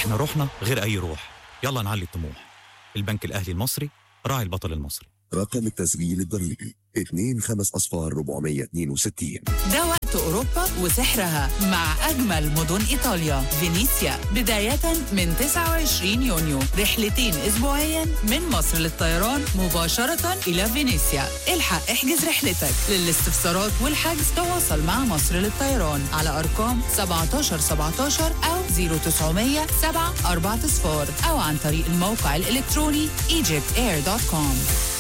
احنا روحنا غير أي روح يلا نعلي الطموح البنك الأهلي المصري راعي البطل المصري رقم التسجيل الضريبي 2 5 أصفار 462 ده وقت أوروبا وسحرها مع أجمل مدن إيطاليا فينيسيا بداية من 29 يونيو رحلتين أسبوعيا من مصر للطيران مباشرة إلى فينيسيا الحق احجز رحلتك للاستفسارات والحجز تواصل مع مصر للطيران على أرقام 17 17 أو 0900 7 4 صفار أو عن طريق الموقع الإلكتروني egyptair.com